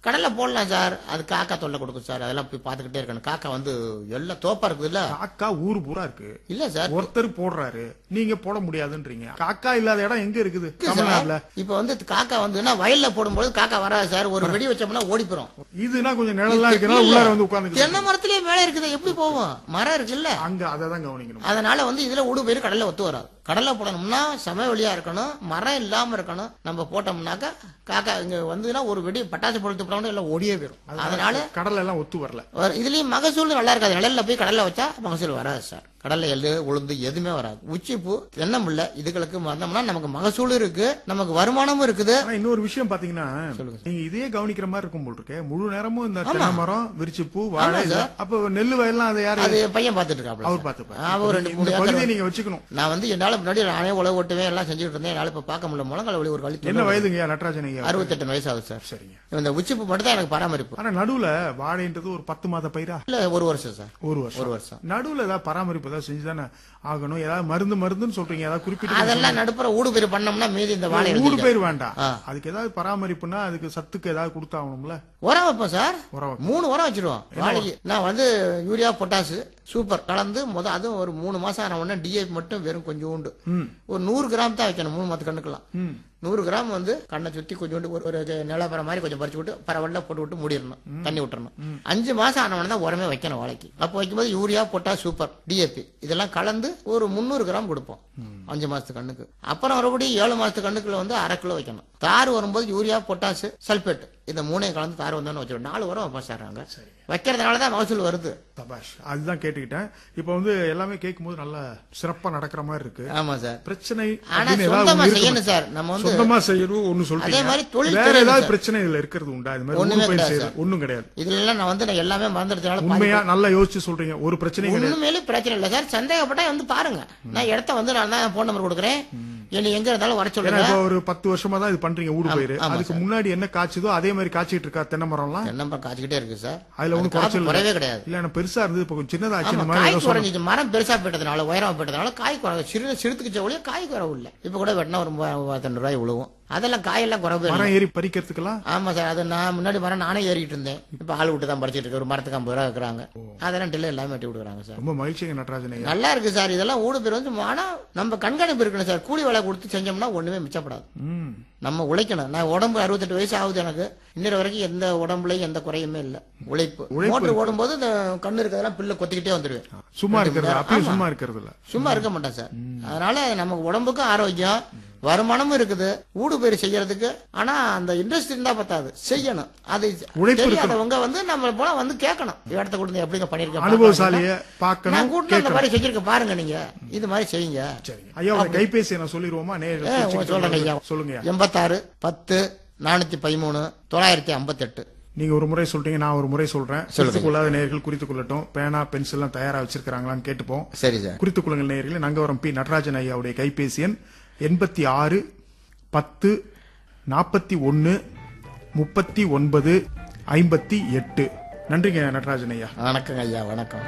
கடல்ல போடலாம் சார் அது காக்கா தொல்லை கொடுக்கும் சார் அதெல்லாம் போய் பார்த்துக்கிட்டே இருக்கணும் காக்கா வந்து எல்லாம் தோப்பா இருக்குது இல்ல காக்கா ஊரு பூரா இருக்கு இல்ல சார் ஒருத்தர் போடுறாரு நீங்க போட முடியாதுன்றீங்க காக்கா இல்லாத இடம் எங்க இருக்குது தமிழ்நாட்டுல இப்ப வந்து காக்கா வந்து வயல்ல போடும்போது காக்கா வராது சார் ஒரு வெடி வச்சோம்னா ஓடி போயிரும் இதுனா கொஞ்சம் நிழலா இருக்கனால உள்ளார வந்து உட்கார்ந்து தென்னை மரத்திலேயே மேலே இருக்குது எப்படி போகும் மரம் இருக்குல்ல அங்க அதை தான் கவனிக்கணும் அதனால வந்து இதுல ஊடு பேர் கடல்ல ஒத்து வராது கடல்ல போடணும்னா சமவெளியா இருக்கணும் மரம் இல்லாம இருக்கணும் நம்ம போட்டோம்னாக்கா காக்கா இங்க வந்துன்னா ஒரு வெடி பட்டாசு பொழுத்து போட்டோம்னா எல்லாம் ஓடியே போயிடும் அதனால கடல்ல எல்லாம் ஒத்து வரல வர- இதுலயும் மகசூல் நல்லா இருக்காது நிழல்ல போய் கடல்ல வச்சா மகசூல் வராது சார் கடல்ல எள்ளு உளுந்து எதுவுமே வராது உச்சிப்பூ தென்னம்பிள்ள இதுகளுக்கு வந்தோம்னா நமக்கு மகசூல் இருக்கு நமக்கு வருமானமும் இருக்குது ஆனா இன்னொரு விஷயம் பாத்தீங்கன்னா நீங்க இதையே கவனிக்கிற மாதிரி இருக்கும் போல் இருக்கே முழு நேரமும் இந்த தென்னை மரம் விரிச்சு பூ வாழை இது. அப்ப நெல்லு வயல்லாம் அதை யாரு அது பையன் பார்த்துட்டு இருக்காப்ல அவர் சார். பார்த்துப்பாரு அவர் ரெண்டு இந்த மூணு ஏக்கர் பகுதியை நீங்க வச்சுக்கணும் நான் வந்து என்னால முன்னாடி நானே உழவு ஓட்டுவேன் எல்லாம் செஞ்சுட்டு இருந்தேன் என்னால இப்ப பார்க்க முடியல முழங்கால வலி ஒரு வலி என்ன வயதுங்க நடராஜன் ஐயா அறுபத்தெட்டு வயசு ஆகுது சார் சரிங்க இந்த உச்சிப்பு மட்டும் தான் எனக்கு பராமரிப்பு ஆனா நடுவுல வாழைன்றது ஒரு பத்து மாத பயிரா இல்ல ஒரு வருஷம் சார் ஒரு வருஷம் ஒரு வருஷம் நடுவுல ஏதாவது பராமரிப்பு ஏதாவது செஞ்சுதானே ஆகணும் ஏதாவது மருந்து மருந்துன்னு சொல்றீங்க ஏதாவது குறிப்பிட்ட அதெல்லாம் நடுப்புற ஊடு பேர் பண்ணோம்னா மீதி இந்த வாழை ஊடு எழுதிக்க. பயிர் வேண்டாம் ஆ. அதுக்கு ஏதாவது பராமரிப்புனா அதுக்கு சத்துக்கு ஏதாவது கொடுத்தாகணும்ல உரம் வைப்போம் சார் உரம் வைப்போம். மூணு உரம் வச்சிருவோம் வாழைக்கு நான் வந்து யூரியா பொட்டாசு சூப்பர் கலந்து முத அதுவும் ஒரு மூணு மாசம் ஆன உடனே டிஏபி மட்டும் வெறும் கொஞ்சோண்டு ம் ஒரு நூறு கிராம் தான் வைக்கணும் மூணு மத்து கண்ணுக்கெல்லாம் ம் நூறு கிராம் வந்து கண்ணை சுத்தி கொஞ்சோண்டு ஒரு ஒரு நிலப்பரம் மாதிரி கொஞ்சம் பறிச்சு விட்டு பரவல்ல போட்டு விட்டு மூடிடணும் தண்ணி விட்டுறணும் அஞ்சு மாசம் ஆனவன தான் உரமே வைக்கணும் வாழைக்கு அப்போ வைக்கும்போது யூரியா போட்டா சூப்பர் டிஏபி இதெல்லாம் கலந்து ஒரு முந்நூறு கிராம் கொடுப்போம் அஞ்சு மாசத்து கண்ணுக்கு அப்புறம் மறுபடியும் ஏழு மாசத்து கண்ணுக்குள்ள வந்து அரை கிலோ வைக்கணும் தார் வரும்போது யூரியா பொட்டாசு சல்பேட் இந்த மூணையும் கலந்து தார் வந்தோன்னு வச்சிடும் நாலு உரம் வைப்போம் சார் நாங்க வைக்கிறதுனால தான் மகசூல் வருது தபாஷ் அதுதான் கேட்டுக்கிட்டேன் இப்போ வந்து எல்லாமே கேட்கும்போது நல்லா சிறப்பா நடக்கிற மாதிரி இருக்கு ஆமா சார் பிரச்சனை ஆனா அப்படின்னு ஏதாவது சொந்தமா ஒண்ணு இருக்குமா? செய்யணும் சார் நம்ம வந்து சொந்தமா செய்யணும் ஒண்ணு அதே சொல்றீங்க மாதிரி தொழில் வேற தெரியும் ஏதாவது சார். பிரச்சனை இதுல இருக்கிறது உண்டா இது மாதிரி ஒண்ணுமே ஊடு பயிர் கிடையாது செய்யறது ஒண்ணும் கிடையாது இதுல எல்லாம் நான் வந்து நான் எல்லாமே மறந்துடுறதுனால பாதி உண்மையா நல்லா யோசிச்சு சொல்றீங்க ஒரு பிரச்சனையும் கிடையாது உண்மையிலே பிரச்சனை இல்லை சார் சந்தேகப்பட்டா வந்து பாருங்க நான் இடத்த வந்து நான் தான் போன் நம்பர் கொடுக்குறேன் என்னை எங்க இருந்தாலும் வர ஏன்னா சொல்லுங்க இப்போ ஒரு பத்து வருஷமா தான் இது பண்றீங்க ஊடு பயிர் ஆமா அதுக்கு முன்னாடி என்ன காய்ச்சதோ அதே மாதிரி காய்ச்சிட்டு இருக்கா தென்னை மரம்லாம் தென்னம்பரம் காய்ச்சிக்கிட்டே இருக்கு சார் அதுல ஒண்ணும் அது காப்பு குறைச்சல் குறையவே கிடையாது இல்ல எனக்கு பெருசா இருந்தது இப்போ கொஞ்சம் சின்னதாச்சு ஆமா இந்த மாதிரி காய் ஏதோ சொன்னீங்க. குறைஞ்சிச்சு மரம் பெருசா போயிட்டதுனால உயரமா போயிட்டதுனால காய் குறை சிறு சிறுத்துக்கு ஒழிய காய் குறவு இல்லை இப்ப கூட வெட்டினா ஒரு மூவாயிரத்தி ரூபாய் விழுவும் அதெல்லாம் காயெல்லாம் குறவு இல்லை மரம் ஏறி பறிக்கிறதுக்கெல்லாம் ஆமா சார் அது நான் முன்னாடி மரம் நானே ஏறிட்டு இருந்தேன் இப்ப ஆள் விட்டு தான் படிச்சிட்டு இருக்கேன் ஒரு மரத்துக்கு ஐம்பது ரூபா இருக்கிறாங்க அதெல்லாம் டில்ல எல்லாமே வெட்டி விடுறாங்க சார் ரொம்ப மகிழ்ச்சிங்க நடராஜன் ஐயா நல்லா இருக்கு சார் இதெல்லாம் ஊடு பேர் வந்து ஆனா நம்ம கண்காணிப்பு இருக்கணும் சார் கூலி வேலை கொடுத்து செஞ்சோம்னா ஒண்ணுமே மிச்சப்படாது ம் நம்ம உழைக்கணும் நான் உடம்பு அறுபத்தெட்டு வயசு ஆகுது எனக்கு இன்னொரு வரைக்கும் எந்த உடம்புலயும் எந்த குறையுமே இல்ல உழைப்பு மோட்டர் ஓடும்போது இந்த கண்ணு இருக்கிறதெல்லாம் பிள்ளை கொத்திக்கிட்டே வந்துடுவேன் சும்மா இருக்கிறது அப்பயும் சும்மா இருக்கிறது இல்ல சும்மா இருக்க மாட்டேன் சார் அதனால நமக்கு உடம்புக்கும் ஆரோக்கியம் வருமானமும் இருக்குது ஊடு பயிர் செய்யறதுக்கு ஆனா அந்த இன்ட்ரெஸ்ட் இருந்தா பத்தாது செய்யணும் அது உழைப்பு தெரியாதவங்க வந்து நம்ம போல வந்து கேட்கணும் இடத்த கொடுத்து எப்படிங்க பண்ணிருக்கேன் அனுபவசாலிய நான் பார்க்கணும் கூட்டிட்டு அந்த மாதிரி செஞ்சிருக்க பாருங்க நீங்க இது மாதிரி செய்யுங்க சரிங்க ஐயாவோட கைபேசியை நான் சொல்லிடுவோமா ஏ, நேரில் உங்க சொல்றேன் ஐயா சொல்லுங்க எண்பத்தாறு பத்து நானூத்தி பதிமூணு தொள்ளாயிரத்தி ஐம்பத்தெட்டு நீங்க ஒரு முறை சொல்றீங்க நான் ஒரு முறை சொல்றேன் குறித்துக் கொள்ளாத நேயர்கள் குறித்துக் கொள்ளட்டும் பேனா பென்சில் எல்லாம் தயாரா வச்சிருக்காங்களான்னு கேட்டுப்போம் சரி சார் குறித்துக் கொள்ளுங்கள் நேயர்களே நங்கவரம் பி நடராஜன் ஐயாவுடைய கைபேசி எண் எண்பத்தி ஆறு பத்து நாற்பத்தி ஒன்னு முப்பத்தி ஒன்பது ஐம்பத்தி எட்டு நன்றிங்க நடராஜன் ஐயா வணக்கங்க ஐயா வணக்கம்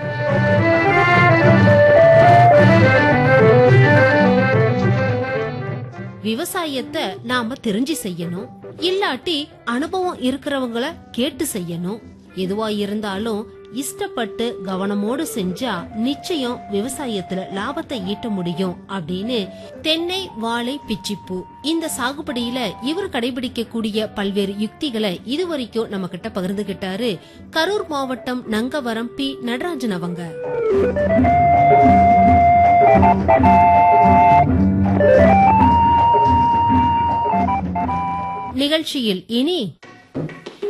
விவசாயத்தை நாம தெரிஞ்சு செய்யணும் இல்லாட்டி அனுபவம் இருக்கிறவங்கள கேட்டு செய்யணும் எதுவா இருந்தாலும் இஷ்டப்பட்டு கவனமோடு செஞ்சா நிச்சயம் விவசாயத்துல லாபத்தை ஈட்ட முடியும் அப்படின்னு தென்னை வாழை பிச்சிப்பூ இந்த சாகுபடியில இவர் கடைபிடிக்கக்கூடிய பல்வேறு யுக்திகளை இதுவரைக்கும் நம்ம கிட்ட பகிர்ந்துகிட்டாரு கரூர் மாவட்டம் நங்கவரம் பி நடராஜன் அவங்க நிகழ்ச்சியில் இனி